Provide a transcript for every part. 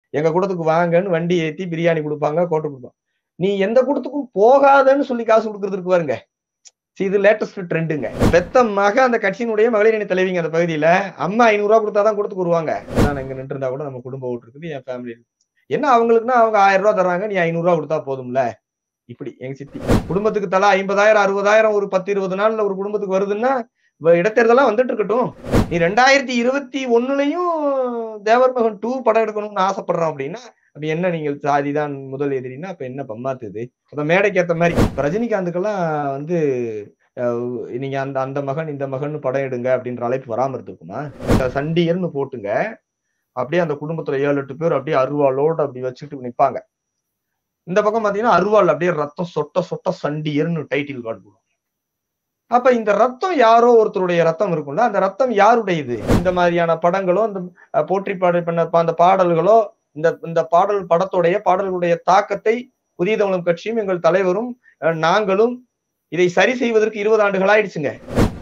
எங்க கூட்டத்துக்கு வாங்கன்னு வண்டி ஏத்தி பிரியாணி கொடுப்பாங்க கோட்டை கொடுப்பாங்க நீ எந்த கூட்டத்துக்கும் போகாதன்னு சொல்லி காசு கொடுக்கறதுக்கு பாருங்க See, இது லேட்டஸ்ட் ட்ரெண்டுங்க பெத்த மக அந்த கட்சியினுடைய மகளிர் அணி தலைவிங்க அந்த பகுதியில அம்மா ஐநூறு ரூபா கொடுத்தாதான் கூட்டத்துக்கு வருவாங்க நான் இங்க நின்று இருந்தா கூட நம்ம குடும்ப ஓட்டு இருக்குது என் ஃபேமிலி என்ன அவங்களுக்குன்னா அவங்க ஆயிரம் ரூபா தர்றாங்க நீ ஐநூறு ரூபா கொடுத்தா போதும்ல இப்படி எங்க சித்தி குடும்பத்துக்கு தலா ஐம்பதாயிரம் அறுபதாயிரம் ஒரு பத்து இருபது நாள்ல ஒரு குடும்பத்துக்கு வருதுன்னா இப்ப இடைத்தேர்தலாம் வந்துட்டு இருக்கட்டும் நீ ரெண்டாயிரத்தி இருபத்தி ஒண்ணுலயும் தேவர் மகன் டூ படம் எடுக்கணும்னு ஆசைப்படுறோம் அப்படின்னா அப்ப என்ன நீங்கள் சாதி தான் முதல் எதிரின்னா அப்ப என்ன பம்மாத்துது அப்ப மேடைக்கு ஏத்த மாதிரி இப்ப ரஜினிகாந்துக்கெல்லாம் வந்து அஹ், நீங்க அந்த அந்த மகன் இந்த மகன் படம் எடுங்க அப்படின்ற அழைப்பு வராம இருந்திருக்குமா இந்த சண்டியர்னு போட்டுங்க அப்படியே அந்த குடும்பத்துல ஏழு எட்டு பேர் அப்படியே அருவாளோட அப்படி வச்சுட்டு நிப்பாங்க இந்த பக்கம் பாத்தீங்கன்னா அருவாள் அப்படியே ரத்தம் சொட்ட சொட்ட சண்டியர்னு டைட்டில் கார்டு போடும் அப்ப இந்த ரத்தம் யாரோ ஒருத்தருடைய ரத்தம் இருக்கும்ல அந்த ரத்தம் யாருடையது இந்த மாதிரியான படங்களோ அந்த அஹ், போற்றி பாடல் பண்ண ப- அந்த பாடல்களோ இந்த இந்த பாடல் படத்துடைய பாடல்களுடைய தாக்கத்தை புதிய தமிழம் கட்சியும் எங்கள் தலைவரும் அஹ், நாங்களும் இதை சரி செய்வதற்கு இருபது ஆண்டுகள் ஆயிடுச்சுங்க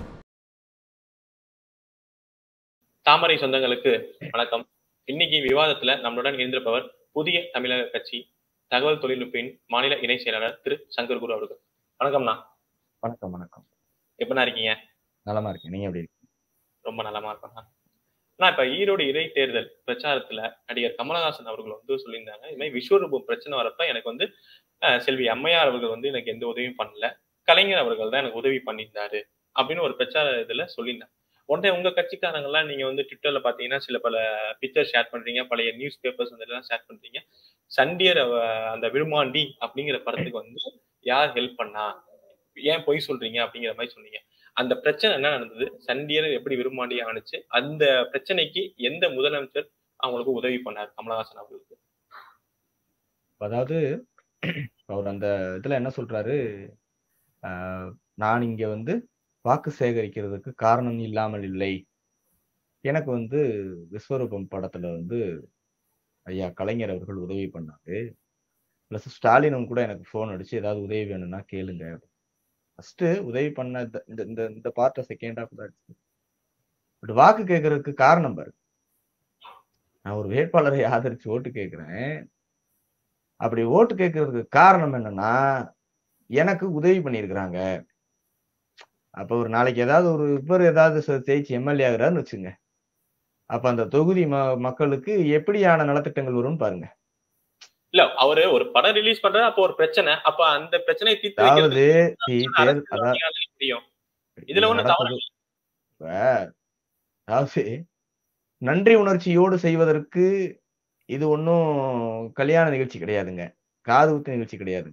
தாமரை சொந்தங்களுக்கு வணக்கம் இன்னைக்கு விவாதத்துல நம்மளுடன் இருந்திருப்பவர் புதிய தமிழக கட்சி தகவல் தொழில்நுட்பின் மாநில இணை செயலாளர் திரு சங்கர் குரு அவர்கள் வணக்கம்ண்ணா வணக்கம் வணக்கம் எப்படிண்ணா இருக்கீங்க நலமா இருக்கேன் நீங்க எப்படி இருக்கீங்க? ரொம்ப நலமா இருக்கேண்ணா அண்ணா இப்ப ஈரோடு இடைத்தேர்தல் பிரச்சாரத்துல நடிகர் கமலஹாசன் அவர்கள் வந்து சொல்லியிருந்தாங்க இது மாதிரி விஸ்வரூபம் பிரச்சனை வரப்ப எனக்கு வந்து அஹ், செல்வி அம்மையார் அவர்கள் வந்து எனக்கு எந்த உதவியும் பண்ணல கலைஞர் அவர்கள் தான் எனக்கு உதவி பண்ணியிருந்தாரு அப்படின்னு ஒரு பிரச்சார இதுல சொல்லியிருந்தாங்க உடனே உங்க கட்சிக்காரங்க எல்லாம் நீங்க வந்து ட்விட்டர்ல பாத்தீங்கன்னா சில பல பிக்சர் ஷேர் பண்றீங்க பழைய நியூஸ் பேப்பர்ஸ் வந்து எல்லாம் ஷேர் பண்றீங்க சண்டியர் அவ- அந்த விருமாண்டி அப்படிங்கிற படத்துக்கு வந்து யார் ஹெல்ப் பண்ணா ஏன் பொய் சொல்றீங்க அப்படிங்கிற மாதிரி சொன்னீங்க அந்த பிரச்சனை என்ன நடந்தது சண்டியர் எப்படி விரும்பாண்டி ஆணுச்சு அந்த பிரச்சனைக்கு எந்த முதலமைச்சர் அவங்களுக்கு உதவி பண்ணார் கமலஹாசன் அவர்களுக்கு அதாவது அவர் அந்த இதுல என்ன சொல்றாரு ஆஹ், நான் இங்க வந்து வாக்கு சேகரிக்கிறதுக்கு காரணம் இல்லாமல் இல்லை எனக்கு வந்து விஸ்வரூபம் படத்துல வந்து ஐயா கலைஞர் அவர்கள் உதவி பண்ணாரு பிளஸ் ஸ்டாலினும் கூட எனக்கு ஃபோன் அடிச்சு ஏதாவது உதவி வேணும்னா கேளுங்க ஃபர்ஸ்ட் உதவி பண்ண இந்த- இந்த இந்த இந்த பார்ட்டை செகண்டா கூட அடிச்சு பட் வாக்கு கேட்கறதுக்கு காரணம் பாரு நான் ஒரு வேட்பாளரை ஆதரிச்சு ஓட்டு கேட்கிறேன் அப்படி ஓட்டு கேட்கறதுக்கு காரணம் என்னன்னா எனக்கு உதவி பண்ணியிருக்கிறாங்க அப்ப ஒரு நாளைக்கு ஏதாவது ஒரு இவர் ஏதாவது செ- ஜெயிச்சு எம்எல்ஏ ஆகுறாருன்னு வச்சுங்க அப்ப அந்த தொகுதி ம மக்களுக்கு எப்படியான நலத்திட்டங்கள் வரும்னு பாருங்க இல்ல அவரு ஒரு படம் ரிலீஸ் பண்றாரு அப்போ ஒரு பிரச்சனை அப்ப அந்த பிரச்சனையை தீர்த்து அதாவது வைக்கிறது தி- அரசு தேர்- அதாவது அதிகாரிகளுக்கு முடியும் இதுல ஒண்ணும் தவறு நடக்குது. இப்ப, அதாவது நன்றி உணர்ச்சியோடு செய்வதற்கு இது ஒன்றும் கல்யாண நிகழ்ச்சி கிடையாதுங்க காது குத்து நிகழ்ச்சி கிடையாது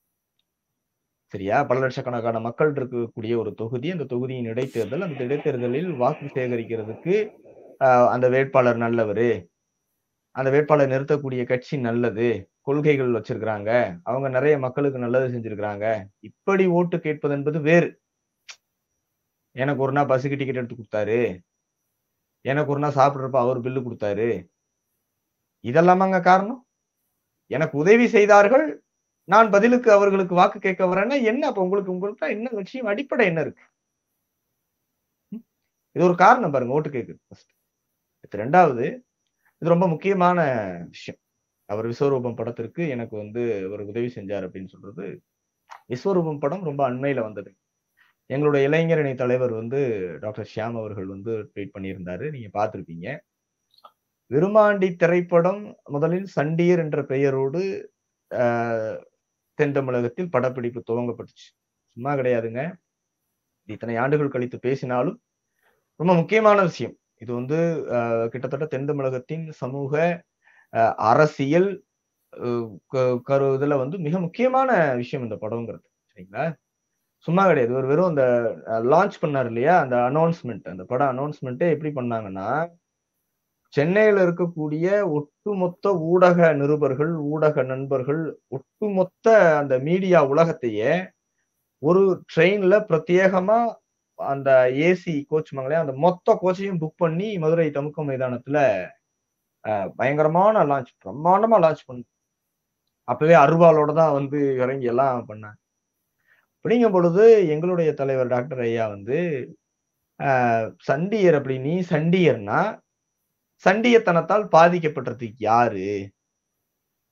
சரியா பல லட்சக்கணக்கான மக்கள் இருக்கக்கூடிய ஒரு தொகுதி அந்த தொகுதியின் இடைத்தேர்தல் அந்த இடைத்தேர்தலில் வாக்கு சேகரிக்கிறதுக்கு ஆஹ், அந்த வேட்பாளர் நல்லவரு அந்த வேட்பாளர் நிறுத்தக்கூடிய கட்சி நல்லது கொள்கைகள் வச்சிருக்கிறாங்க அவங்க நிறைய மக்களுக்கு நல்லது செஞ்சிருக்கிறாங்க இப்படி ஓட்டு கேட்பது என்பது வேறு எனக்கு ஒரு நாள் பஸ்ஸுக்கு டிக்கெட் எடுத்து கொடுத்தாரு எனக்கு ஒரு நாள் சாப்பிட்றப்ப அவர் பில்லு கொடுத்தாரு இதெல்லாமாங்க காரணம் எனக்கு உதவி செய்தார்கள் நான் பதிலுக்கு அவர்களுக்கு வாக்கு கேட்க வரேன்னா என்ன அப்ப உங்களுக்கு உங்களுக்கு என்ன விஷயம் அடிப்படை என்ன இருக்கு ம்? இது ஒரு காரணம் பாருங்க ஓட்டு கேட்குது ஃபர்ஸ்ட் இது ரெண்டாவது இது ரொம்ப முக்கியமான விஷயம் அவர் விஸ்வரூபம் படத்திற்கு எனக்கு வந்து அவர் உதவி செஞ்சார் அப்படின்னு சொல்றது விஸ்வரூபம் படம் ரொம்ப அண்மையில வந்தது எங்களுடைய இளைஞரணி தலைவர் வந்து டாக்டர் ஷியாம் அவர்கள் வந்து ட்வீட் பண்ணியிருந்தாரு நீங்க பார்த்திருப்பீங்க விருமாண்டி திரைப்படம் முதலில் சண்டியர் என்ற பெயரோடு ஆஹ், தென் தமிழகத்தில் படப்பிடிப்பு துவங்கப்பட்டுச்சு சும்மா கிடையாதுங்க இது இத்தனை ஆண்டுகள் கழித்து பேசினாலும் ரொம்ப முக்கியமான விஷயம் இது வந்து ஆஹ், கிட்டத்தட்ட தென் தமிழகத்தின் சமூக ஆஹ், அரசியல் ஆஹ், க- கரு இதுல வந்து மிக முக்கியமான விஷயம் இந்த படம்ங்கிறது சரிங்களா சும்மா கிடையாது ஒரு வெறும் அந்த லான்ச் பண்ணார் இல்லையா அந்த அனௌன்ஸ்மெண்ட் அந்த படம் அனௌன்ஸ்மெண்ட்டே எப்படி பண்ணாங்கன்னா சென்னையில இருக்கக்கூடிய ஒட்டுமொத்த ஊடக நிருபர்கள் ஊடக நண்பர்கள் ஒட்டுமொத்த அந்த மீடியா உலகத்தையே ஒரு ட்ரெயின்ல பிரத்யேகமா அந்த ஏசி கோச் மங்களே அந்த மொத்த கோச்சையும் புக் பண்ணி மதுரை தமுக்க மைதானத்துல அஹ், பயங்கரமான லான்ச் பிரம்மாண்டமா லான்ச் பண்ணு அப்பவே அருவாளோட தான் வந்து இறங்கி எல்லாம் பண்ணாங்க அப்படிங்கும் பொழுது எங்களுடைய தலைவர் டாக்டர் ஐயா வந்து ஆஹ், சண்டியர் அப்படி நீ சண்டியர்னா சண்டியத்தனத்தால் பாதிக்கப்பட்டது யாரு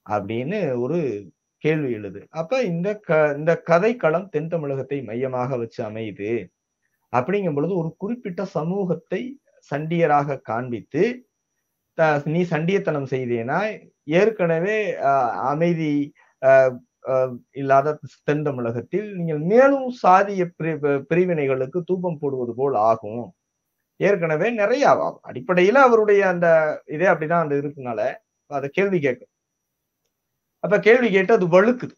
அப்படின்னு ஒரு கேள்வி எழுது அப்ப இந்த க இந்த கதைக்களம் தென் தமிழகத்தை மையமாக வச்சு அமையுது அப்படிங்கும் பொழுது ஒரு குறிப்பிட்ட சமூகத்தை சண்டியராக காண்பித்து த- நீ சண்டியத்தனம் செய்தேனா ஏற்கனவே அஹ், அமைதி அஹ், அஹ், இல்லாத தென் தமிழகத்தில் நீங்கள் மேலும் சாதிய பிரி- பிரிவினைகளுக்கு தூபம் போடுவது போல் ஆகும் ஏற்கனவே நிறைய அவ- அடிப்படையில அவருடைய அந்த இதே அப்படிதான் அந்த இருக்குனால அத கேள்வி கேட்கும் அப்ப கேள்வி கேட்டு அது வழுக்குது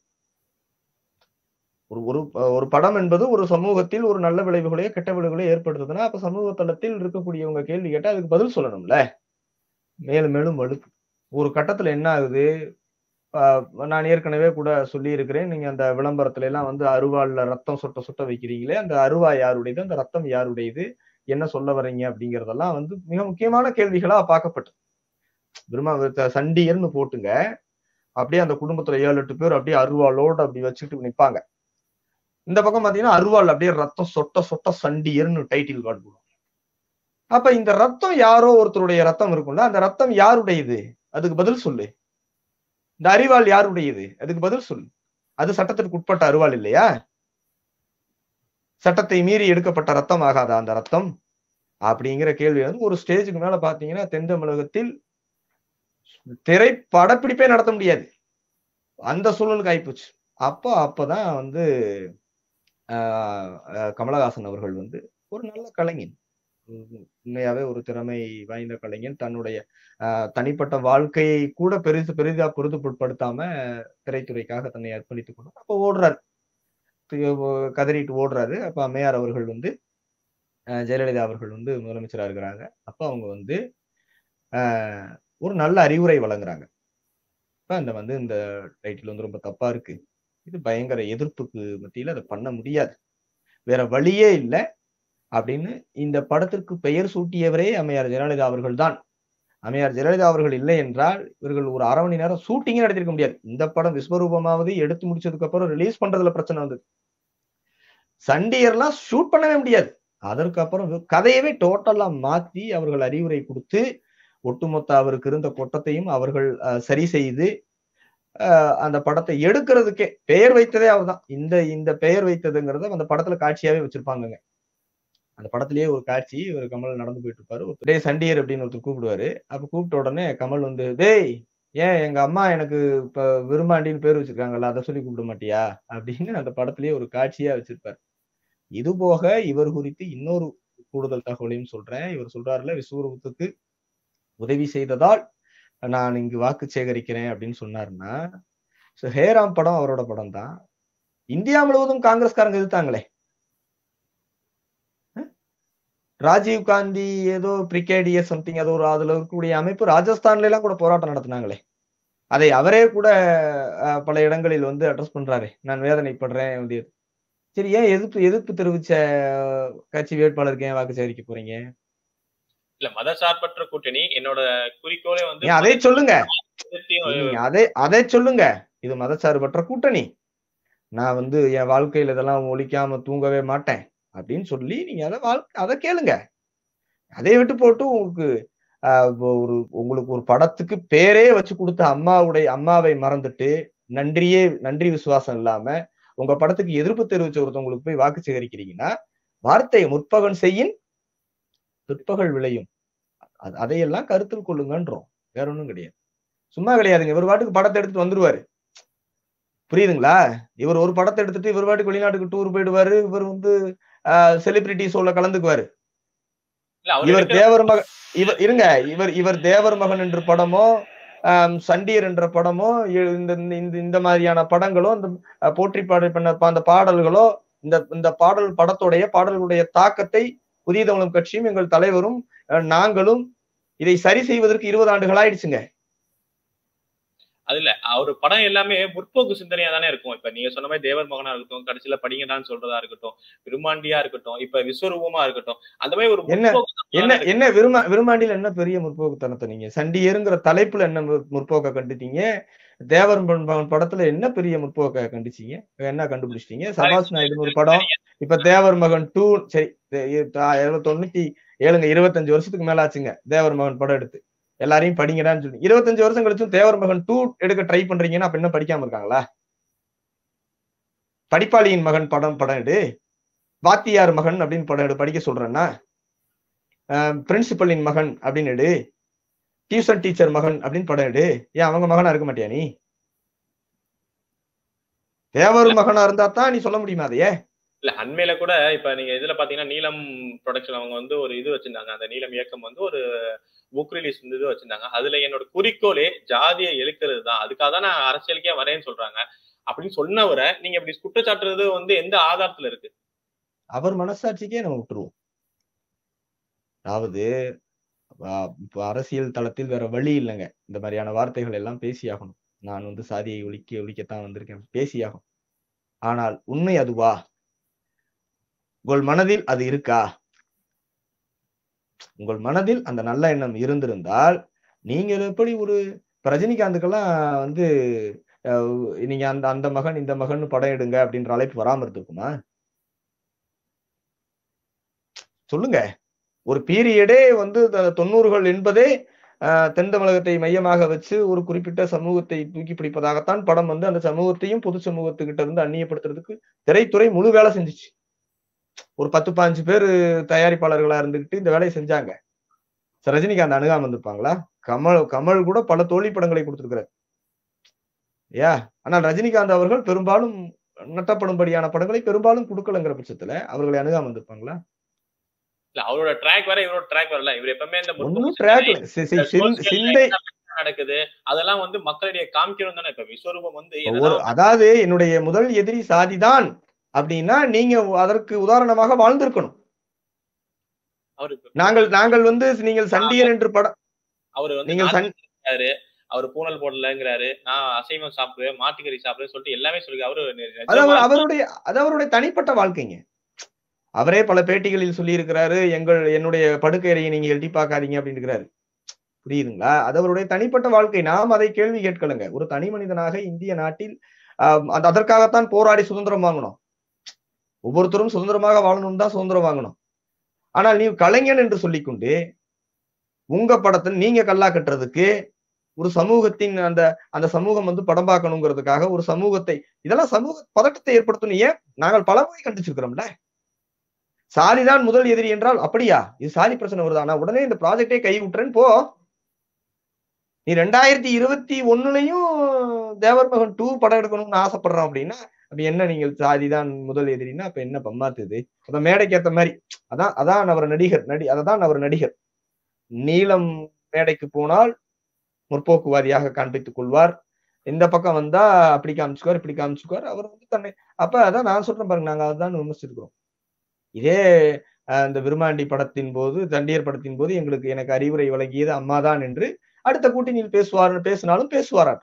ஒரு ஒரு ஒரு படம் என்பது ஒரு சமூகத்தில் ஒரு நல்ல விளைவுகளையோ கெட்ட விளைவுகளையோ ஏற்படுத்துதுன்னா அப்ப சமூக தளத்தில் இருக்கக்கூடியவங்க கேள்வி கேட்டா அதுக்கு பதில் சொல்லணும்ல மேலும் மேலும் வழுக்கு ஒரு கட்டத்துல என்ன ஆகுது ஆஹ் நான் ஏற்கனவே கூட சொல்லி இருக்கிறேன் நீங்க அந்த விளம்பரத்துல எல்லாம் வந்து அருவாள்ல ரத்தம் சொட்ட சொட்ட வைக்கிறீங்களே அந்த அருவா யாருடையது அந்த ரத்தம் யாருடையது என்ன சொல்ல வர்றீங்க அப்படிங்கறதெல்லாம் வந்து மிக முக்கியமான கேள்விகளா பார்க்கப்பட்டது பிரம்ம சண்டியர்னு போட்டுங்க அப்படியே அந்த குடும்பத்துல ஏழு எட்டு பேர் அப்படியே அருவாளோட அப்படி வச்சுட்டு நிப்பாங்க இந்த பக்கம் பாத்தீங்கன்னா அருவாள் அப்படியே ரத்தம் சொட்ட சொட்ட சண்டியர்னு டைட்டில் கார்டு போடுவாங்க அப்ப இந்த ரத்தம் யாரோ ஒருத்தருடைய ரத்தம் இருக்கும்ல அந்த ரத்தம் யாருடையது அதுக்கு பதில் சொல்லு இந்த அறிவாள் யாருடையது அதுக்கு பதில் சொல்லு அது சட்டத்திற்கு உட்பட்ட அருவாள் இல்லையா சட்டத்தை மீறி எடுக்கப்பட்ட ரத்தம் ஆகாதா அந்த ரத்தம் அப்படிங்கிற கேள்வி வந்து ஒரு ஸ்டேஜுக்கு மேல பாத்தீங்கன்னா தென் தமிழகத்தில் திரை படப்பிடிப்பே நடத்த முடியாது அந்த சூழலுக்கு ஆயிப்போச்சு அப்போ அப்பதான் வந்து ஆஹ் ஆஹ் கமலஹாசன் அவர்கள் வந்து ஒரு நல்ல கலைஞன் உம் உண்மையாவே ஒரு திறமை வாய்ந்த கலைஞன் தன்னுடைய ஆஹ் தனிப்பட்ட வாழ்க்கையை கூட பெரிது பெரிதா பொருதுபடுத்தாம திரைத்துறைக்காக தன்னை அர்ப்பணித்துக் கொண்டார் அப்போ ஓடுறாரு தி- கதறிட்டு ஓடுறாரு அப்ப அம்மையார் அவர்கள் வந்து ஆஹ் ஜெயலலிதா அவர்கள் வந்து முதலமைச்சரா இருக்கிறாங்க அப்ப அவங்க வந்து ஆஹ் ஒரு நல்ல அறிவுரை வழங்குறாங்க இப்ப அந்த வந்து இந்த டைட்டில் வந்து ரொம்ப தப்பா இருக்கு இது பயங்கர எதிர்ப்புக்கு மத்தியில அதை பண்ண முடியாது வேற வழியே இல்லை அப்படின்னு இந்த படத்திற்கு பெயர் சூட்டியவரே அம்மையார் ஜெயலலிதா அவர்கள் தான் அம்மையார் ஜெயலலிதா அவர்கள் இல்லை என்றால் இவர்கள் ஒரு அரை மணி நேரம் ஷூட்டிங்கே நடத்திருக்க முடியாது இந்த படம் விஸ்வரூபமாவது எடுத்து முடிச்சதுக்கு அப்புறம் ரிலீஸ் பண்றதுல பிரச்சனை வந்தது சண்டியர்லாம் ஷூட் பண்ணவே முடியாது அதற்கு அப்புறம் வி- கதையவே டோட்டலா மாத்தி அவர்கள் அறிவுரை கொடுத்து ஒட்டுமொத்த அவருக்கு இருந்த கொட்டத்தையும் அவர்கள் அஹ், சரி செய்து அஹ், அந்த படத்தை எடுக்கிறதுக்கே பெயர் வைத்ததே அவர்தான் இந்த இந்த பெயர் வைத்ததுங்கிறத அந்த படத்துல காட்சியாவே வச்சிருப்பாங்கங்க அந்த படத்திலேயே ஒரு காட்சி ஒரு கமல் நடந்து போயிட்டு இருப்பாரு ஒருத்தர், டேய் சண்டியர் அப்படின்னு ஒருத்தர் கூப்பிடுவாரு அப்ப கூப்பிட்ட உடனே கமல் வந்து டேய் ஏன் எங்க அம்மா எனக்கு இப்ப விரும்பாண்டின்னு பேர் வச்சிருக்காங்கல்ல அதை சொல்லி கூப்பிட மாட்டியா அப்படின்னு அந்த படத்திலேயே ஒரு காட்சியா வச்சிருப்பாரு இது போக இவர் குறித்து இன்னொரு கூடுதல் தகவலையும் சொல்றேன் இவர் சொல்றாருல விஸ்வரூபத்துக்கு உதவி செய்ததால் நான் இங்கு வாக்கு சேகரிக்கிறேன் அப்படின்னு சொன்னாருன்னா so ஹேராம் படம் அவரோட படம் தான் இந்தியா முழுவதும் காங்கிரஸ்காரங்க எதிர்த்தாங்களே அஹ்? ராஜீவ் காந்தி ஏதோ பிரிகேடியர் சம்திங் அது ஒரு அதுல இருக்கக்கூடிய அமைப்பு ராஜஸ்தான்ல எல்லாம் கூட போராட்டம் நடத்தினாங்களே அதை அவரே கூட அஹ், பல இடங்களில் வந்து அட்ரஸ் பண்றாரு நான் வேதனைப்படுறேன் வந்து சரி ஏன் எதிர்ப்பு எதிர்ப்பு தெரிவிச்ச கட்சி வேட்பாளருக்கு ஏன் வாக்கு சேகரிக்க போறீங்க இல்ல மதசார்பற்ற கூட்டணி என்னோட குறிக்கோளே வந்து ஏன் அதை சொல்லுங்க மதத்தையும் நீங்க அதை அதை சொல்லுங்க இது மதச்சார்பற்ற கூட்டணி நான் வந்து என் வாழ்க்கையில இதெல்லாம் ஒழிக்காம தூங்கவே மாட்டேன் அப்படின்னு சொல்லி நீங்க அதை வாழ்க்கை அதை கேளுங்க அதை விட்டு போட்டு உங்களுக்கு ஆஹ், ஒரு உங்களுக்கு ஒரு படத்துக்கு பேரே வச்சு கொடுத்த அம்மாவுடைய அம்மாவை மறந்துட்டு நன்றியே நன்றி விசுவாசம் இல்லாம உங்க படத்துக்கு எதிர்ப்பு தெரிவிச்ச ஒருத்தவங்களுக்கு போய் வாக்கு சேகரிக்கிறீங்கன்னா வார்த்தையை முற்பகல் செய்யின் பிற்பகல் விளையும் அது- அதையெல்லாம் கருத்தில் கொள்ளுங்கன்றோம் வேற ஒண்ணும் கிடையாது சும்மா கிடையாதுங்க இவர் பாட்டுக்கு படத்தை எடுத்துட்டு வந்துருவாரு புரியுதுங்களா இவர் ஒரு படத்தை எடுத்துட்டு இவர் பாட்டுக்கு வெளிநாட்டுக்கு டூர் போயிடுவாரு இவர் வந்து செலிபிரிட்டி ஷோல கலந்துக்குவாரு இல்ல அவர் இவர் எடுக்கிற தேவர் மகன் இவர் இருங்க இவர் இவர் தேவர் மகன் என்ற படமோ ஆம், சண்டியர் என்ற படமோ இ- இந்த இந்த இந்த மாதிரியான படங்களோ இந்த அஹ், போற்றி பாடல் பண்ண ப- அந்த பாடல்களோ இந்த இந்த பாடல் படத்துடைய பாடல்களுடைய தாக்கத்தை புதிய தமிழம் கட்சியும் எங்கள் தலைவரும் அஹ், நாங்களும் இதை சரி செய்வதற்கு இருபது ஆண்டுகள் ஆயிடுச்சுங்க அது இல்ல அவர் படம் எல்லாமே முற்போக்கு சிந்தனையா தானே இருக்கும் இப்ப நீங்க சொன்ன மாதிரி தேவர் மகனா இருக்கட்டும் கடைசியில படிங்கடான்னு சொல்றதா இருக்கட்டும் விரும்மாண்டியா இருக்கட்டும் இப்ப விஸ்வரூபமா இருக்கட்டும் அந்த மாதிரி ஒரு என்ன- முற்போக்கு என்ன என்ன விரும்ப விரும்பாண்டியில என்ன பெரிய முற்போக்குத்தனத்தை நீங்க சண்டியருங்கிற தலைப்புல என்ன மு- முற்போக்க கண்டுட்டீங்க தேவர் மகன் படத்துல என்ன பெரிய முற்போக்க கண்டுச்சீங்க என்ன கண்டுபிடிச்சிட்டீங்க சபாஷ் நாயுடுன்னு ஒரு படம் இப்ப தேவர் மகன் டூ சரி தெ- இ- த- தொண்ணூத்தி ஏழுங்க இருபத்தஞ்சு வருஷத்துக்கு மேல ஆச்சுங்க தேவர் மகன் படம் எடுத்து எல்லாரையும் படிங்கடான்னு சொல்லி இருபத்தஞ்சு வருஷம் கழிச்சும் தேவர் மகன் டூ எடுக்க ட்ரை பண்றீங்கன்னா அப்ப என்ன படிக்காம இருக்காங்களா படிப்பாளியின் மகன் படம் படம் எடு வாத்தியார் மகன் அப்படின்னு படம் எடு படிக்க சொல்றேன்னா பிரின்சிபலின் மகன் அப்படின்னு எடு டியூஷன் டீச்சர் மகன் அப்படின்னு படம் எடு ஏன் அவங்க மகனா இருக்க மாட்டியா நீ தேவர் மகனா இருந்தா தான் நீ சொல்ல முடியுமா அதையே இல்ல அண்மையில கூட இப்ப நீங்க இதுல பாத்தீங்கன்னா நீலம் ப்ரொடக்ஷன் அவங்க வந்து ஒரு இது வச்சிருந்தாங்க அந்த நீலம் இயக்கம் வந்து ஒரு புக் ரிலீஸ் வந்து இது வச்சிருந்தாங்க அதுல என்னோட குறிக்கோளே ஜாதியை எழுக்கிறது தான் அதுக்காக தான் நான் அரசியலுக்கே வரேன்னு சொல்றாங்க அப்படின்னு சொன்னவரை நீங்க இப்படி குற்றச்சாட்டுறது வந்து எந்த ஆதாரத்துல இருக்கு அவர் மனசாட்சிக்கே நம்ம விட்டுருவோம் அதாவது அஹ் இப்ப அரசியல் தளத்தில் வேற வழி இல்லைங்க இந்த மாதிரியான வார்த்தைகள் எல்லாம் பேசியாகணும் நான் வந்து சாதியை ஒழிக்க ஒழிக்கத்தான் வந்திருக்கேன் பேசியாகும் ஆனால் உண்மை அதுவா உங்கள் மனதில் அது இருக்கா உங்கள் மனதில் அந்த நல்ல எண்ணம் இருந்திருந்தால் நீங்கள் எப்படி ஒரு இப்ப ரஜினிகாந்துக்கெல்லாம் வந்து அஹ், நீங்க அந்த அந்த மகன் இந்த மகன் படம் எடுங்க அப்படின்ற அழைப்பு வராம இருந்திருக்குமா சொல்லுங்க ஒரு பீரியடே வந்து த- தொண்ணூறுகள் என்பதே ஆஹ், தென் தமிழகத்தை மையமாக வச்சு ஒரு குறிப்பிட்ட சமூகத்தை தூக்கி பிடிப்பதாகத்தான் படம் வந்து அந்த சமூகத்தையும் பொது சமூகத்துக்கிட்ட இருந்து அந்நியப்படுத்துறதுக்கு திரைத்துறை முழு வேலை செஞ்சுச்சு ஒரு பத்து பாஞ்சு பேர் தயாரிப்பாளர்களா இருந்துகிட்டு இந்த வேலையை செஞ்சாங்க சரி, ரஜினிகாந்த் அணுகாம வந்திருப்பாங்களா கமல் கமல் கூட பல தோல்வி படங்களை கொடுத்திருக்கிறார் யா ஆனால் ரஜினிகாந்த் அவர்கள் பெரும்பாலும் நட்டப்படும்படியான படங்களை பெரும்பாலும் கொடுக்கலங்கிற பட்சத்துல அவர்களை அணுகாம வந்திருப்பாங்களா இல்ல அவரோட ட்ராக் வேற இவரோட ட்ராக் வரல இவர் எப்பவுமே இந்த ஒன்னும் முற்போக்கு ட்ராக்ல social சிந்தை life என்ன நடக்குது அதெல்லாம் வந்து மக்களிடையே காமிக்கணும் தானே இப்ப விஸ்வரூபம் வந்து ஒரு என்னதான் அதாவது என்னுடைய முதல் எதிரி சாதிதான் அப்படின்னா நீங்க அதற்கு உதாரணமாக வாழ்ந்திருக்கணும் அவரு நாங்கள் நாங்கள் வந்து நீங்கள் சண்டியர் என்று படம் அவர் வந்து நீங்கள் சன் நாட்டுக்காரு அவர் பூனல் போடலங்கிறாரு நான் அசைவம் சாப்பிடுவேன் மாட்டுக்கறி சாப்பிடுவேன் சொல்லிட்டு எல்லாமே சொல்லி அவரு நி- அது அவர் நிஜமா அவருடைய அது அவருடைய தனிப்பட்ட வாழ்க்கைங்க அவரே பல பேட்டிகளில் சொல்லி இருக்கிறாரு எங்கள் என்னுடைய படுக்கையறையை நீங்க எட்டி பார்க்காதீங்க அப்படின்னு இருக்கிறாரு புரியுதுங்களா அது அவருடைய தனிப்பட்ட வாழ்க்கை நாம் அதை கேள்வி கேட்கலங்க ஒரு தனி மனிதனாக இந்திய நாட்டில் ஆஹ், அந்த அதற்காகத்தான் போராடி சுதந்திரம் வாங்கணும் ஒவ்வொருத்தரும் சுதந்திரமாக வாழணும் தான் சுதந்திரம் வாங்கணும் ஆனால் நீ கலைஞன் என்று சொல்லிக்கொண்டு உங்க படத்தில் நீங்க கல்லா கட்டுறதுக்கு ஒரு சமூகத்தின் அந்த அந்த சமூகம் வந்து படம் பார்க்கணுங்கிறதுக்காக ஒரு சமூகத்தை இதெல்லாம் சமூக பதட்டத்தை ஏற்படுத்தணும் ஏன் நாங்கள் பல முறை கண்டிச்சிருக்கிறோம்ல சாதிதான் முதல் எதிரி என்றால் அப்படியா இது சாதி பிரச்சனை வருதா நான் உடனே இந்த ப்ராஜெக்டே கை விட்டுறேன்னு போ நீ ரெண்டாயிரத்தி இருபத்தி ஒண்ணுலயும் தேவர் மகன் டூ படம் எடுக்கணும்னு ஆசைப்படுறோம் அப்படின்னா அப்ப என்ன நீங்கள் சாதிதான் முதல் எதிரின்னா அப்ப என்ன பம்மாத்துது அப்ப மேடைக்கு ஏத்த மாதிரி அதான் அதான் அவர் நடிகர் நடி அததான் அவர் நடிகர் நீலம் மேடைக்கு போனால் முற்போக்குவாதியாக காண்பித்துக் கொள்வார் இந்த பக்கம் வந்தா அப்படி காமிச்சுக்குவார் இப்படி காமிச்சுக்குவார் அவர் வந்து தன்னை அப்ப அதான் நான் சொல்றேன் பாருங்க நாங்க அதான் விமர்சிச்சிருக்கிறோம் இதே அஹ், இந்த விருமாண்டி படத்தின் போது தண்டியர் படத்தின் போது எங்களுக்கு எனக்கு அறிவுரை வழங்கியது அம்மாதான் என்று அடுத்த கூட்டணியில் பேசுவார் பேசினாலும் பேசுவாராம்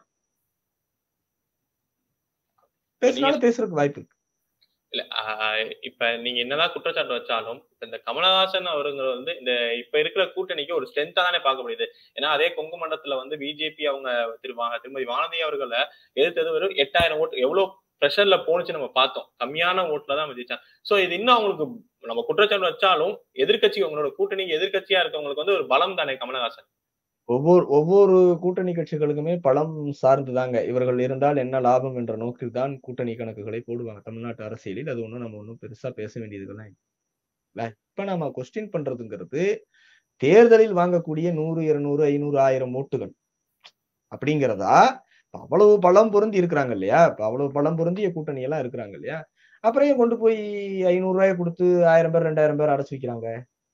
பேசினாலும் பேசுறதுக்கு வாய்ப்பு இருக்கு இல்ல ஆஹ் இப்ப நீங்க என்னதான் குற்றச்சாட்டு வச்சாலும் இப்ப இந்த கமலஹாசன் அவருங்க வந்து இந்த இப்ப இருக்கிற கூட்டணிக்கு ஒரு ஸ்ட்ரென்த்தா தானே பார்க்க முடியுது ஏன்னா அதே கொங்கு மண்டலத்துல வந்து பிஜேபி அவங்க திரு வா- திருமதி வானதி அவர்களை எதிர்த்தது வெறும் எட்டாயிரம் ஓட்டு எவ்வளவு ப்ரெஷர்ல போனுச்சு நம்ம பார்த்தோம் கம்மியான ஓட்டுல தான் விதிச்சாங்க சோ இது இன்னும் அவங்களுக்கு நம்ம குற்றச்சாட்டு வச்சாலும் எதிர்க்கட்சி உங்களோட கூட்டணிக்கு எதிர்க்கட்சியா இருக்கவங்களுக்கு வந்து ஒரு பலம் தானே கமலஹாசன் ஒவ்வொரு ஒவ்வொரு கூட்டணி கட்சிகளுக்குமே பலம் சார்ந்துதாங்க இவர்கள் இருந்தால் என்ன லாபம் என்ற நோக்கில் தான் கூட்டணி கணக்குகளை போடுவாங்க தமிழ்நாட்டு அரசியலில் அது ஒண்ணும் நம்ம ஒன்றும் பெருசா பேச வேண்டியதுலாம் இல்லை இப்ப நம்ம கொஸ்டின் பண்றதுங்கிறது தேர்தலில் வாங்கக்கூடிய நூறு இருநூறு ஐநூறு ஆயிரம் ஓட்டுகள் அப்படிங்கிறதா இப்ப அவ்வளவு பலம் பொருந்தி இருக்கிறாங்க இல்லையா இப்ப அவ்வளவு பலம் பொருந்திய கூட்டணி எல்லாம் இருக்கிறாங்க இல்லையா அப்புறம் ஏன் கொண்டு போய் ஐநூறு ரூபாய் கொடுத்து ஆயிரம் பேர் ரெண்டாயிரம் பேர் அடைச்சு வைக்கிறாங்க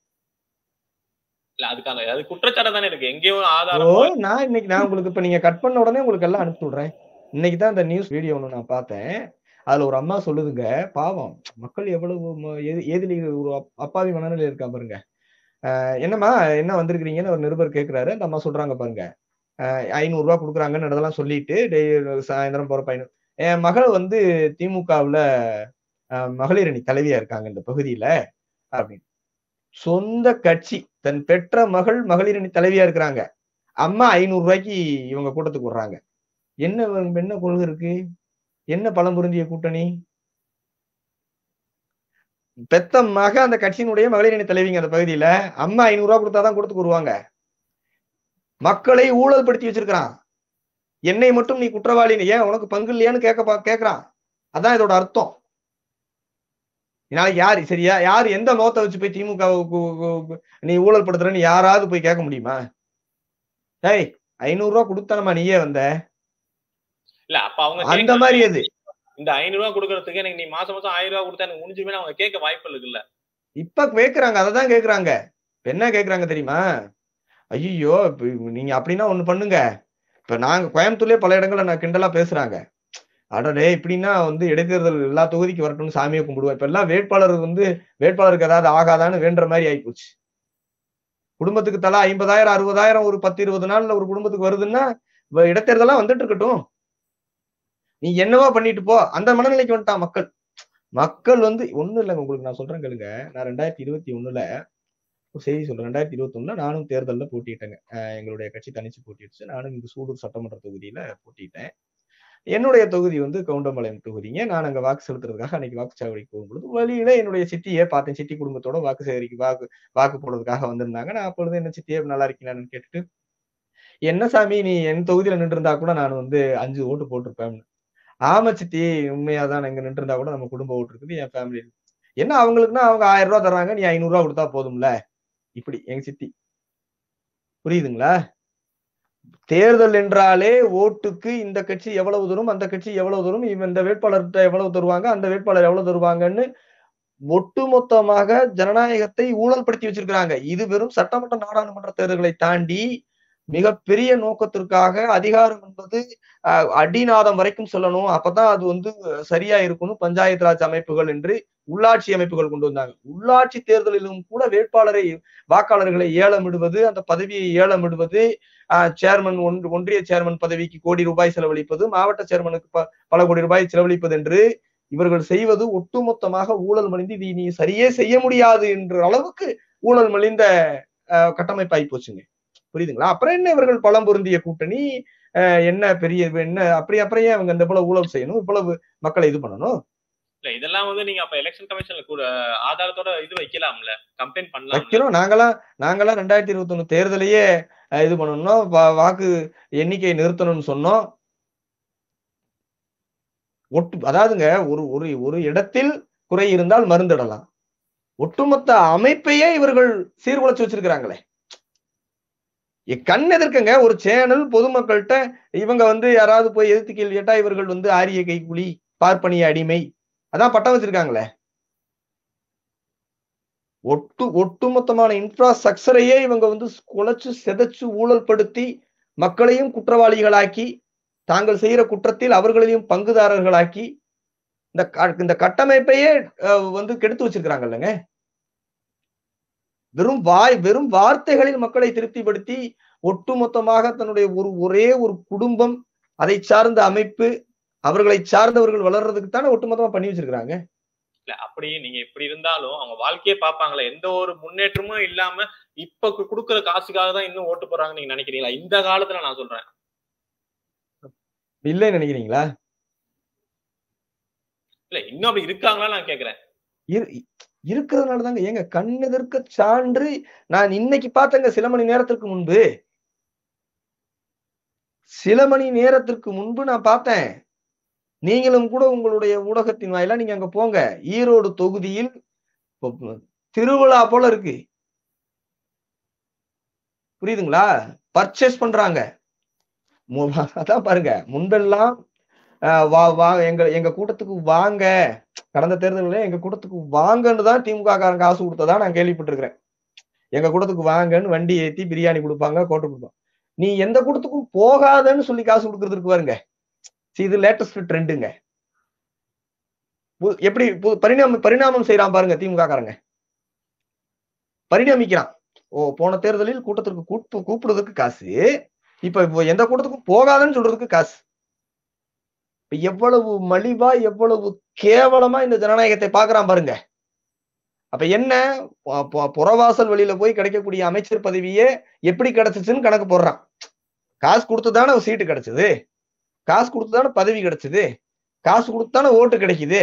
இல்ல அதுக்கான அது குற்றச்சாட்டு தானே இருக்கு எங்கேயும் ஓ ஆதாரம் நான் இன்னைக்கு நான் உங்களுக்கு இப்ப நீங்க கட் பண்ண உடனே உங்களுக்கு எல்லாம் அனுப்பிச்சு விடுறேன் இன்னைக்கு தான் அந்த நியூஸ் வீடியோ ஒன்று நான் பார்த்தேன் அதுல ஒரு அம்மா சொல்லுதுங்க பாவம் மக்கள் எவ்வளவு ம- ஏதி- ஏதிலி ஒரு அப்- அப்பாவி மனநிலையில இருக்கா பாருங்க அஹ் என்னம்மா என்ன வந்திருக்கிறீங்கன்னு ஒரு நிருபர் கேக்குறாரு அந்த அம்மா சொல்றாங்க பாருங்க ஐநூறு ரூபாய் கொடுக்குறாங்கன்னு அதெல்லாம் சொல்லிட்டு டெய் சாயந்தரம் போற பையன் என் மகள் வந்து திமுகவுல அஹ், மகளிர் அணி தலைவியா இருக்காங்க இந்த பகுதியில அப்படின்னு சொந்த கட்சி தன் பெற்ற மகள் மகளிர் அணி தலைவியா இருக்கிறாங்க அம்மா ஐநூறு ரூபாய்க்கு இவங்க கூட்டத்துக்கு விடுறாங்க என்ன இவங்க- என்ன கொள்கை இருக்கு என்ன பலம் பொருந்திய கூட்டணி பெத்த மக அந்த கட்சியினுடைய மகளிர் அணி தலைவிங்க அந்த பகுதியில அம்மா ஐநூறு ரூபாய் கொடுத்தாதான் கூட்டத்துக்கு வருவாங்க மக்களை ஊழல் படுத்தி வச்சிருக்கிறான் என்னை மட்டும் நீ குற்றவாளி ஏன் உனக்கு பங்கு இல்லையான்னு கேட்க பா- கேட்கறான் அதான் இதோட அர்த்தம் நாளைக்கு யாரு சரியா யாரு எந்த நோத்தை வச்சு போய் திமுக நீ ஊழல் படுத்துறன்னு யாராவது போய் கேட்க முடியுமா டேய் ஐநூறு ரூபா கொடுத்தானமா நீயே வந்த இல்ல அப்ப அவங்க அந்த கேட்கலாம். மாதிரி அது இந்த ஐநூறு ரூபாய் கொடுக்கறதுக்கு எனக்கு நீ மாசம் மாசம் ஆயிரம் ரூபாய் கொடுத்தா எனக்கு முடிஞ்சுமே அவங்க கேட்க வாய்ப்பு இருக்குல்ல இப்ப கேக்குறாங்க அததான் கேக்குறாங்க இப்ப என்ன கேக்குறாங்க தெரியுமா ஐயோ நீங்க அப்படின்னா ஒண்ணு பண்ணுங்க இப்ப நாங்க கோயம்புத்தூர்லயே பல இடங்கள்ல நான் கிண்டலா பேசுறாங்க அடடே இப்படின்னா வந்து இடைத்தேர்தல் எல்லா தொகுதிக்கு வரட்டும்னு சாமியை கும்பிடுவோம் இப்ப எல்லாம் வேட்பாளர் வந்து வேட்பாளருக்கு ஏதாவது ஆகாதான்னு வேண்டுற மாதிரி ஆயிப்போச்சு குடும்பத்துக்கு தலா ஐம்பதாயிரம் அறுபதாயிரம் ஒரு பத்து இருபது நாள்ல ஒரு குடும்பத்துக்கு வருதுன்னா இப்ப இடைத்தேர்தலா வந்துட்டு இருக்கட்டும் நீ என்னவா பண்ணிட்டு போ அந்த மனநிலைக்கு வந்துட்டான் மக்கள் மக்கள் வந்து ஒண்ணும் இல்லைங்க உங்களுக்கு நான் சொல்றேன் கேளுங்க நான் ரெண்டாயிரத்தி இருபத்தி ஒண்ணுல ஒரு செய்தி சொல்றேன் ரெண்டாயிரத்தி இருபத்தி ஒண்ணுல நானும் தேர்தல்ல போட்டிட்டேங்க அஹ் எங்களுடைய கட்சி தனிச்சு போட்டிடுச்சு நானும் இங்க சூலூர் சட்டமன்ற தொகுதியில போட்டிட்டேன் என்னுடைய தொகுதி வந்து கவுண்டம்பாளையம் தொகுதிங்க நான் அங்க வாக்கு செலுத்துறதுக்காக அன்னைக்கு வாக்குச்சாவடிக்கு போகும்பொழுது வழியில என்னுடைய சித்தியை பார்த்தேன் சித்தி குடும்பத்தோட வாக்கு சேகரிக்கு வாக்கு வாக்கு போடுறதுக்காக வந்திருந்தாங்க நான் அப்பொழுது என்ன சித்தியே நல்லா இருக்கீங்களான்னு கேட்டுட்டு என்ன சாமி நீ என் தொகுதியில நின்று இருந்தா கூட நான் வந்து அஞ்சு ஓட்டு போட்டிருப்பேன் ஆமா சித்தி உண்மையாதான் இங்க நின்று இருந்தா கூட நம்ம குடும்ப ஓட்டு இருக்குது என் ஃபேமிலி என்ன அவங்களுக்குன்னா அவங்க ஆயிரம் ரூபாய் தர்றாங்க நீ ஐநூறு ரூபாய் கொடுத்தா போதும்ல இப்படி எங்க சித்தி புரியுதுங்களா தேர்தல் என்றாலே ஓட்டுக்கு இந்த கட்சி எவ்வளவு தரும் அந்த கட்சி எவ்வளவு தரும் இவன் இந்த வேட்பாளர்கிட்ட எவ்வளவு தருவாங்க அந்த வேட்பாளர் எவ்வளவு தருவாங்கன்னு ஒட்டுமொத்தமாக ஜனநாயகத்தை ஊழல்படுத்தி வச்சிருக்கிறாங்க இது வெறும் சட்டமன்ற நாடாளுமன்ற தேர்தல்களை தாண்டி மிகப்பெரிய நோக்கத்திற்காக அதிகாரம் என்பது அஹ், அடிநாதம் வரைக்கும் சொல்லணும் அப்பதான் அது வந்து சரியா இருக்கணும் பஞ்சாயத்து ராஜ் அமைப்புகள் என்று உள்ளாட்சி அமைப்புகள் கொண்டு வந்தாங்க உள்ளாட்சி தேர்தலிலும் கூட வேட்பாளரை வாக்காளர்களை ஏலமிடுவது அந்த பதவியை ஏலமிடுவது ஆஹ் சேர்மன் ஒன்று ஒன்றிய சேர்மன் பதவிக்கு கோடி ரூபாய் செலவழிப்பது மாவட்ட சேர்மனுக்கு ப- பல கோடி ரூபாய் செலவழிப்பது என்று இவர்கள் செய்வது ஒட்டுமொத்தமாக ஊழல் மலிந்து இது நீ சரியே செய்ய முடியாது என்ற அளவுக்கு ஊழல் மலிந்த ஆஹ், கட்டமைப்பாகி போச்சுங்க புரியுதுங்களா அப்புறம் என்ன இவர்கள் பலம் பொருந்திய கூட்டணி ஆஹ், என்ன பெரிய என்ன அப்படி அப்புறம் ஏன் அவங்க இந்த போல ஊழல் செய்யணும் இவ்வளவு மக்களை இது பண்ணணும் இல்ல இதெல்லாம் வந்து நீங்க அப்ப எலெக்ஷன் கமிஷன்ல கூட ஆதாரத்தோட இது வைக்கலாம்ல கம்ப்ளைண்ட் பண்ணலாம் வைக்கிறோம் நாங்களாம் நாங்களாம் ரெண்டாயிரத்தி இருபத்தி ஒண்ணு தேர்தலையே அஹ், இது பண்ணணும் வா- வாக்கு எண்ணிக்கையை நிறுத்தணும்னு சொன்னோம் ஒட்டு அதாவதுங்க ஒரு ஒரு ஒரு இடத்தில் குறை இருந்தால் மருந்திடலாம் ஒட்டுமொத்த அமைப்பையே இவர்கள் சீர்குலைச்சு வச்சிருக்கிறாங்களே எ- கண் எதிர்க்கங்க ஒரு சேனல் பொதுமக்கள்கிட்ட இவங்க வந்து யாராவது போய் எதிர்த்து கேள்வி கேட்டா இவர்கள் வந்து ஆரிய கைக்கூலி பார்ப்பனிய அடிமை அதான் பட்டம் வச்சிருக்காங்களே ஒட்டு ஒட்டுமொத்தமான இன்ஃப்ராஸ்ட்ரக்சரையே இவங்க வந்து குலைச்சு செதைச்சு ஊழல்படுத்தி மக்களையும் குற்றவாளிகளாக்கி தாங்கள் செய்யற குற்றத்தில் அவர்களையும் பங்குதாரர்களாக்கி இந்த க- இந்த கட்டமைப்பையே அஹ், வந்து கெடுத்து வச்சிருக்கிறாங்க இல்லைங்க வெறும் வாய் வெறும் வார்த்தைகளில் மக்களை திருப்திப்படுத்தி ஒட்டுமொத்தமாக தன்னுடைய ஒரு ஒரே ஒரு குடும்பம் அதை சார்ந்த அமைப்பு அவர்களை சார்ந்தவர்கள் வளர்றதுக்கு தானே ஒட்டுமொத்தமா பண்ணி வச்சிருக்கிறாங்க இல்ல அப்படி நீங்க இப்படி இருந்தாலும் அவங்க வாழ்க்கையே பார்ப்பாங்களே எந்த ஒரு முன்னேற்றமும் இல்லாம இப்ப கு- குடுக்குற காசுக்காக தான் இன்னும் ஓட்டு போறாங்கன்னு நீங்க நினைக்கிறீங்களா இந்த காலத்துல நான் சொல்றேன் இல்லைன்னு நினைக்கிறீங்களா இல்ல இன்னும் அப்படி இருக்காங்களா நான் கேக்குறேன் இரு- இருக்கிறதுனால தாங்க ஏங்க கண்ணெதிர்க்க சான்று நான் இன்னைக்கு பார்த்தேங்க சில மணி நேரத்திற்கு முன்பு சில மணி நேரத்திற்கு முன்பு நான் பார்த்தேன் நீங்களும் கூட உங்களுடைய ஊடகத்தின் வாயிலா நீங்க அங்க போங்க ஈரோடு தொகுதியில் இப்போ திருவிழா போல இருக்கு புரியுதுங்களா பர்ச்சேஸ் பண்றாங்க மு- அதான் பாருங்க முன்பெல்லாம் ஆஹ் வா வா எங்க எங்க கூட்டத்துக்கு வாங்க கடந்த தேர்தலில் எங்க கூட்டத்துக்கு வாங்கன்னு தான் திமுக காரன் காசு கொடுத்ததா நான் கேள்விப்பட்டிருக்கிறேன் எங்க கூட்டத்துக்கு வாங்கன்னு வண்டி ஏத்தி பிரியாணி கொடுப்பாங்க கோட்டை கொடுப்பாங்க நீ எந்த கூட்டத்துக்கும் போகாதன்னு சொல்லி காசு கொடுக்கறதுக்கு பாருங்க See, இது லேட்டஸ்ட் ட்ரெண்டுங்க எப்படி பு- பரிணாம பரிணாமம் செய்யறான் பாருங்க திமுக காரங்க பரிணாமிக்கிறான் ஓ போன தேர்தலில் கூட்டத்திற்கு கூப்பு கூப்பிடுறதுக்கு காசு இப்ப இப்போ எந்த கூட்டத்துக்கும் போகாதன்னு சொல்றதுக்கு காசு இப்ப எவ்வளவு மலிவா எவ்வளவு கேவலமா இந்த ஜனநாயகத்தை பாக்குறான் பாருங்க அப்ப என்ன பொ- பொ- புறவாசல் வழியில போய் கிடைக்கக்கூடிய அமைச்சர் பதவியே எப்படி கிடைச்சிச்சுன்னு கணக்கு போடுறான் காசு கொடுத்துதானே சீட்டு கிடைச்சது காசு கொடுத்துதானே பதவி கிடைச்சது காசு கொடுத்தானே ஓட்டு கிடைக்குது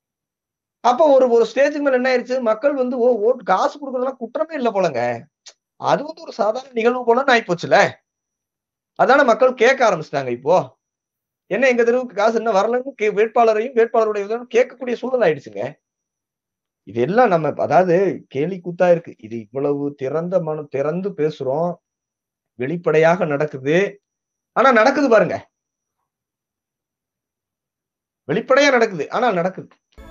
அப்ப ஒரு ஒரு ஸ்டேஜுக்கு மேல என்ன ஆயிருச்சு மக்கள் வந்து ஓ ஓட்டு காசு கொடுக்கறதெல்லாம் குற்றமே இல்லை போலங்க அது வந்து ஒரு சாதாரண நிகழ்வு போல ஆயிப்போச்சுல அதான மக்கள் கேட்க ஆரம்பிச்சிட்டாங்க இப்போ என்ன எங்க தெருவுக்கு காசு என்ன வரலன்னு கே- வேட்பாளரையும் வேட்பாளருடைய இதுவும் கேட்கக்கூடிய சூழல் ஆயிடுச்சுங்க இது எல்லாம் நம்ம அதாவது கேலி கூத்தா இருக்கு இது இவ்வளவு திறந்த மனு திறந்து பேசுறோம் வெளிப்படையாக நடக்குது ஆனா நடக்குது பாருங்க வெளிப்படையா நடக்குது ஆனா நடக்குது